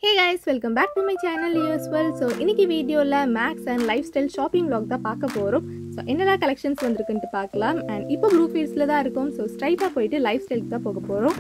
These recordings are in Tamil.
hey guys welcome back to my channel usual so இன்னைக்கு வீடியோவில் Max and lifestyle shopping vlog தான் பார்க்க போகிறோம் ஸோ என்னெல்லாம் கலெக்ஷன்ஸ் வந்திருக்குன்ட்டு பார்க்கலாம் அண்ட் இப்போ ப்ளூ ஃபீல்ட்ஸில் தான் இருக்கும் ஸோ ஸ்ட்ரைட்டாக போயிட்டு லைஃப் ஸ்டைலுக்கு தான் போக போகிறோம்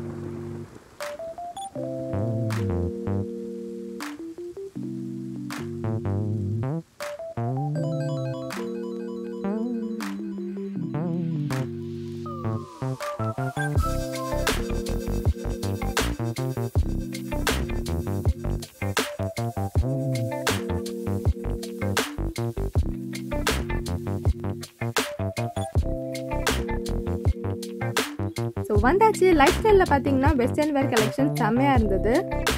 ஸோ வந்தாச்சு லைஃப் ஸ்டைலில் பார்த்தீங்கன்னா வெஸ்டர்ன் வேர் கலெக்ஷன் செம்மையாக இருந்தது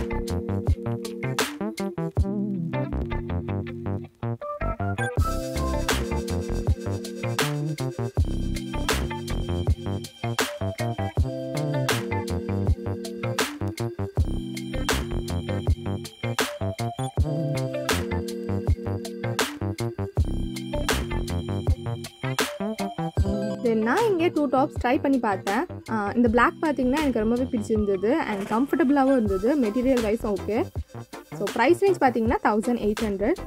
தென் நான் இங்கே டூ டாப்ஸ் ட்ரை பண்ணி பார்த்தேன் ஆஹ் இந்த பிளாக் பார்த்தீங்கன்னா எனக்கு ரொம்பவே பிடிச்சிருந்தது அண்ட் கம்ஃபர்டபுளாகவும் இருந்தது material wise okay so price range பார்த்தீங்கன்னா தௌசண்ட் எயிட் ஹண்ட்ரட்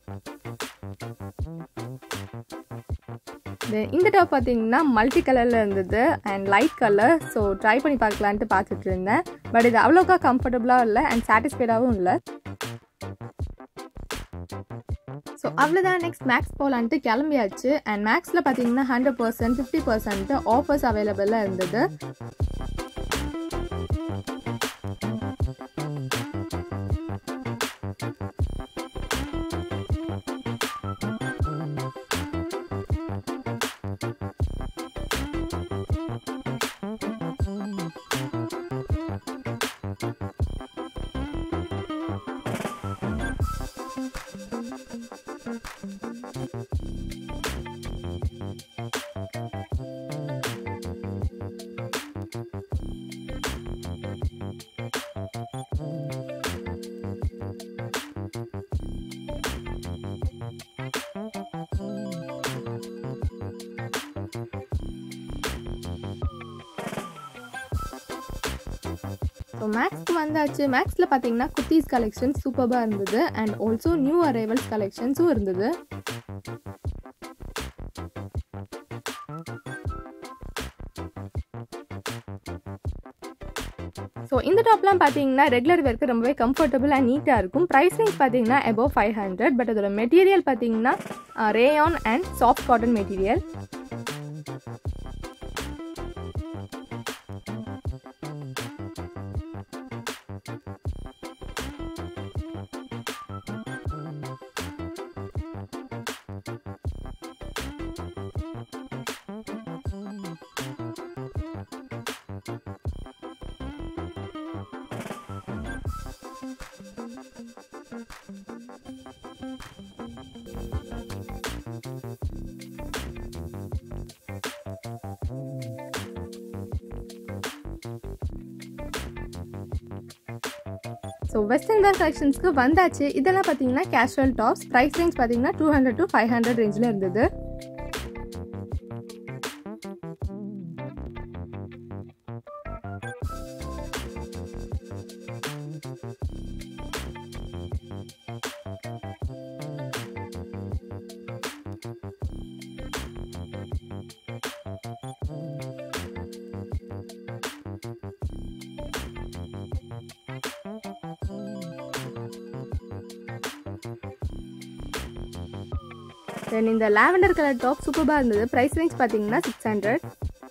தென் இந்த டாப் பார்த்தீங்கன்னா மல்டி கலரில் இருந்தது and light colour so try பண்ணி பார்க்கலான்ட்டு பார்த்துட்டு இருந்தேன் பட் இது அவ்வளோக்கா கம்ஃபர்டபுளாக இல்லை அண்ட் சாட்டிஸ்ஃபைடாகவும் இல்லை ஸோ அவ்வளோதான் நெக்ஸ்ட் மேக்ஸ் போகலான்ட்டு கிளம்பியாச்சு அண்ட் மேக்ஸில் பார்த்தீங்கன்னா hundred percent fifty percent offers அவைலபிளாக இருந்தது ஸோ மேக்ஸ்க்கு வந்தாச்சு மேக்ஸில் பார்த்தீங்கன்னா குர்த்தீஸ் கலெக்ஷன் சூப்பராக இருந்தது அண்ட் ஆல்சோ நியூ அரைவல்ஸ் கலெக்ஷன்ஸும் இருந்தது ஸோ இந்த டாப்லாம் பார்த்தீங்கன்னா ரெகுலர் வேர்க்கு ரொம்பவே கம்ஃபர்டபுள் அண்ட் நீட்டாக இருக்கும் ப்ரைஸ் ரேஞ்ச் பார்த்தீங்கன்னா அபவ் ஃபைவ் ஹண்ட்ரட் பட் அதோட மெட்டீரியல் பார்த்தீங்கன்னா rayon and soft cotton material so western wear கலெக்ஷன்ஸ்க்கு வந்தாச்சு இதெல்லாம் பார்த்தீங்கன்னா கேஷுவல் டாப்ஸ் ப்ரைஸ் ரேஞ்ச் பார்த்தீங்கன்னா two hundred to five hundred ரேஞ்சில் இருந்தது தென் இந்த லாவெண்டர் கலர் டாப் சூப்பராக இருந்தது ப்ரைஸ் ரேஞ்ச் பார்த்தீங்கன்னா சிக்ஸ் ஹண்ட்ரட்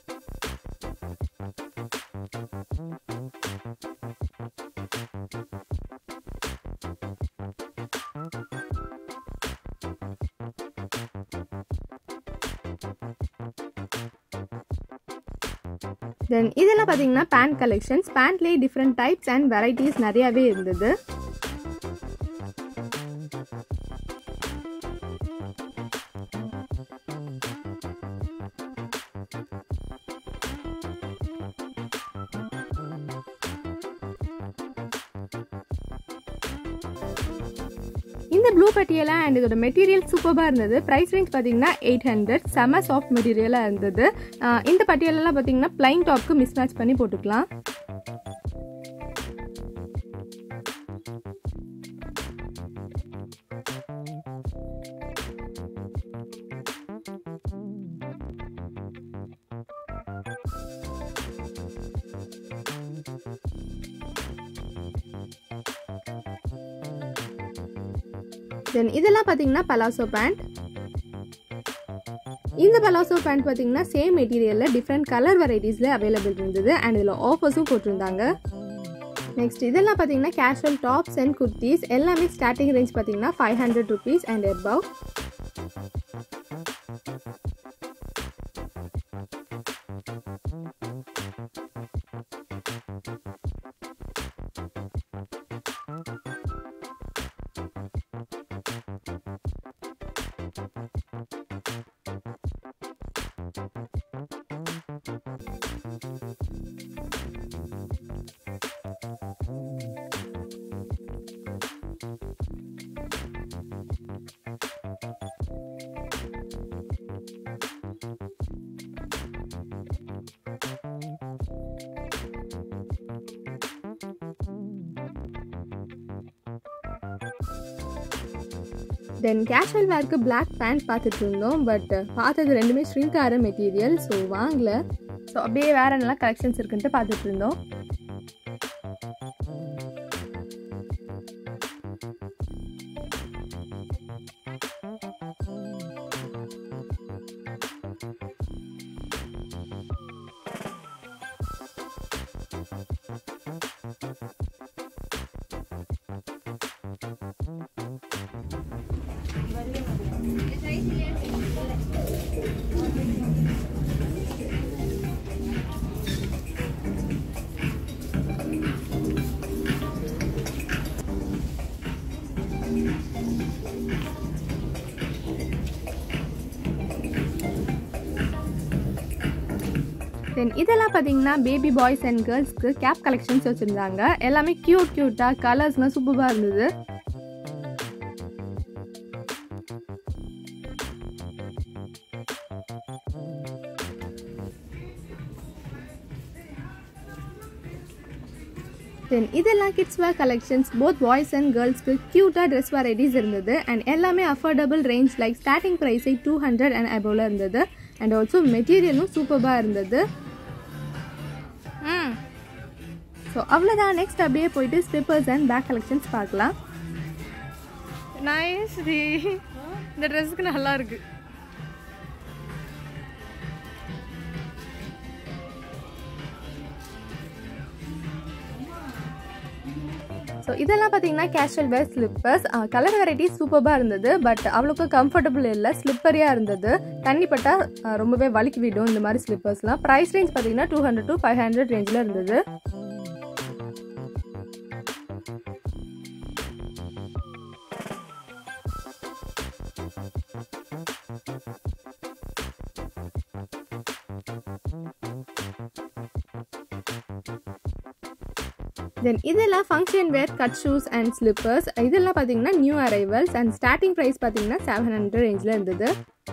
தென் இதெல்லாம் பார்த்தீங்கன்னா பேண்ட் கலெக்ஷன்ஸ் பேண்ட்லேயே டிஃப்ரெண்ட் டைப்ஸ் அண்ட் வெரைட்டிஸ் நிறையாவே இருந்தது இந்த ப்ளூ பட்டியெல்லாம் அண்ட் இதோட மெட்டீரியல் சூப்பராக இருந்தது ப்ரைஸ் ரேஞ்ச் பார்த்தீங்கன்னா எயிட் ஹண்ட்ரட் செம சாஃப்ட் மெட்டீரியலாக இருந்தது ஆஹ் இந்த பட்டியலெல்லாம் பார்த்தீங்கன்னா பிளைன் டாப்க்கு மிஸ் மேட்ச் பண்ணி போட்டுக்கலாம் தென் இதெல்லாம் பார்த்தீங்கன்னா பலாசோ பேண்ட் இந்த பலாசோ பேண்ட் பார்த்தீங்கன்னா சேம் மெட்டீரியலில் டிஃப்ரெண்ட் கலர் வெரைட்டிஸில் அவைலபிள் இருந்தது அண்ட் இதில் ஆஃபர்ஸும் போட்டிருந்தாங்க நெக்ஸ்ட் இதெல்லாம் பார்த்தீங்கன்னா கேஷுவல் டாப்ஸ் அண்ட் குர்த்திஸ் எல்லாமே ஸ்டார்டிங் ரேஞ்ச் பார்த்தீங்கன்னா five hundred rupees and above then casual வேர்க்கு பிளாக் பேண்ட் பார்த்துட்டு இருந்தோம் பட் பார்த்தது ரெண்டுமே ஷ்ரிங்க் ஆகிற மெட்டீரியல் ஸோ வாங்கல ஸோ அப்படியே வேற நல்லா கலெக்ஷன்ஸ் இருக்குன்ட்டு பார்த்துட்டு இருந்தோம் தென் இதெல்லாம் பார்த்தீங்கன்னா பேபி பாய்ஸ் அண்ட் கேர்ள்ஸ்க்கு கேப் கலெக்ஷன்ஸ் வச்சுருந்தாங்க எல்லாமே க்யூட் க்யூட்டாக கலர்ஸ்லாம் சூப்பராக இருந்தது தென் இதெல்லாம் kids wear collections both boys and கேர்ள்ஸ்க்கு க்யூட்டாக ட்ரெஸ் வெரைட்டிஸ் இருந்தது அண்ட் எல்லாமே அஃபோர்டபுள் ரேஞ்ச் லைக் ஸ்டார்டிங் ப்ரைஸை டூ ஹண்ட்ரட் அண்ட் அபோவில் இருந்தது அண்ட் ஆல்சோ மெட்டீரியலும் சூப்பராக இருந்தது ஸோ அவ்வளோதான் நெக்ஸ்ட் அப்படியே போயிட்டு ஸ்லிப்பர்ஸ் அண்ட் பேக் கலெக்ஷன்ஸ் பார்க்கலாம் நைஸ் டி இந்த ட்ரெஸ்ஸுக்கு நல்லா இருக்கு ஸோ இதெல்லாம் பார்த்தீங்கன்னா casual wear slippers colour varieties சூப்பராக இருந்தது பட் அவ்வளோக்கு கம்ஃபர்டபுள் இல்லை ஸ்லிப்பரியாக இருந்தது தண்ணி பட்டால் அஹ், ரொம்பவே வலிக்கு விடும் இந்த மாதிரி ஸ்லிப்பர்ஸ்லாம் ப்ரைஸ் ரேஞ்ச் பார்த்தீங்கன்னா two hundred to five hundred ரேஞ்சில் இருந்தது தென் இதெல்லாம் function wear cut shoes and slippers இதெல்லாம் பார்த்தீங்கன்னா new arrivals and starting price பார்த்தீங்கன்னா செவன் ஹண்ட்ரட் ரேஞ்சில் இருந்தது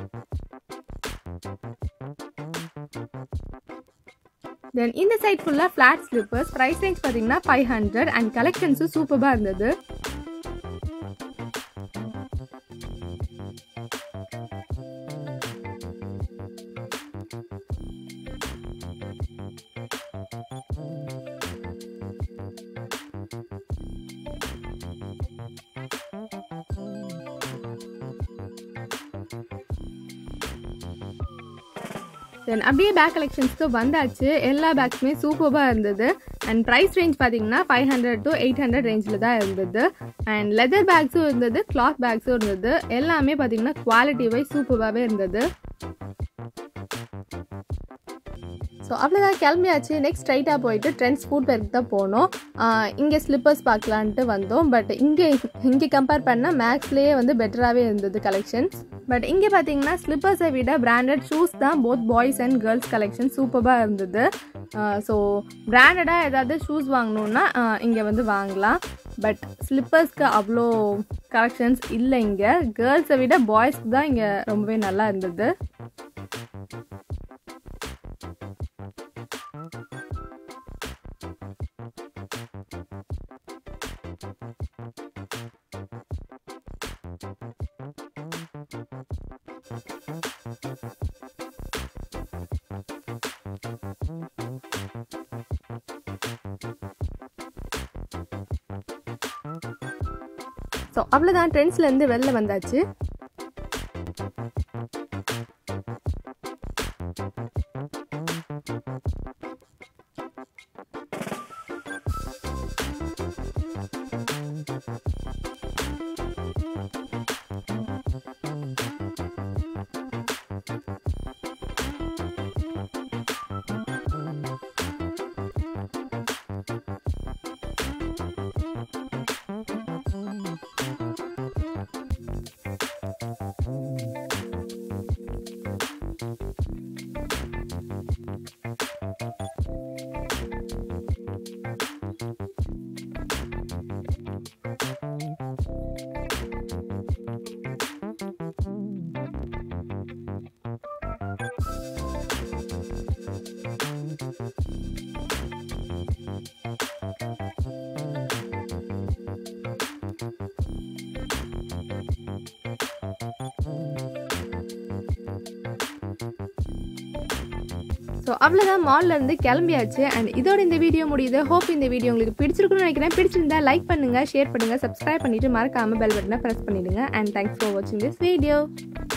தென் இந்த சைட் ஃபுல்லாக ஃப்ளாட் ஸ்லிப்பர்ஸ் ப்ரைஸ் ரேஞ்ச் பார்த்தீங்கன்னா ஃபைவ் ஹண்ட்ரட் அண்ட் கலெக்ஷன்ஸும் சூப்பராக இருந்தது தென் அப்படியே பேக் கலெக்ஷன்ஸ்க்கு வந்தாச்சு எல்லா பேக்ஸுமே சூப்பராக இருந்தது அண்ட் ப்ரைஸ் ரேஞ்ச் பார்த்தீங்கன்னா five hundred to eight hundred ரேஞ்சில் தான் இருந்தது அண்ட் லெதர் பேக்ஸும் இருந்தது கிளாத் பேக்ஸும் இருந்தது எல்லாமே பார்த்தீங்கன்னா குவாலிட்டி வைஸ் சூப்பராகவே இருந்தது ஸோ அவ்வளோதான் கிளம்பியாச்சு நெக்ஸ்ட் ஸ்ட்ரைட்டாக போயிட்டு ட்ரெண்ட்ஸ் ஃபுட் பேருக்கு தான் போனோம் இங்கே ஸ்லிப்பர்ஸ் பார்க்கலான்ட்டு வந்தோம் பட் இங்கே இங்கே கம்பேர் பண்ணால் மேக்ஸ்லேயே வந்து பெட்டராகவே இருந்தது கலெக்ஷன்ஸ் பட் இங்கே பார்த்தீங்கன்னா ஸ்லிப்பர்ஸை விட பிராண்டட் ஷூஸ் தான் both boys and girls collection சூப்பராக இருந்தது ஸோ பிராண்டடாக ஏதாவது ஷூஸ் வாங்கணுன்னா இங்கே வந்து வாங்கலாம் பட் ஸ்லிப்பர்ஸ்க்கு அவ்வளோ கலெக்ஷன்ஸ் இல்லை இங்கே கேர்ள்ஸை விட பாய்ஸ்க்கு தான் இங்கே ரொம்பவே நல்லா இருந்தது ஸோ அவ்வளோதான் ட்ரெண்ட்ஸ்லேருந்து வெளில வந்தாச்சு ஸோ அவ்வளோதான் மால்ல இருந்து கிளம்பியாச்சு அண்ட் இதோட இந்த வீடியோ முடியுது ஹோப் இந்த வீடியோ உங்களுக்கு பிடிச்சிருக்குன்னு நினைக்கிறேன் பிடிச்சிருந்தா லைக் பண்ணுங்க ஷேர் பண்ணுங்க சப்ஸ்கிரைப் பண்ணிட்டு மறக்காம பெல் பட்டனை ப்ரெஸ் பண்ணிடுங்க அண்ட் தேங்க்ஸ் ஃபார் வாட்சிங் திஸ் வீடியோ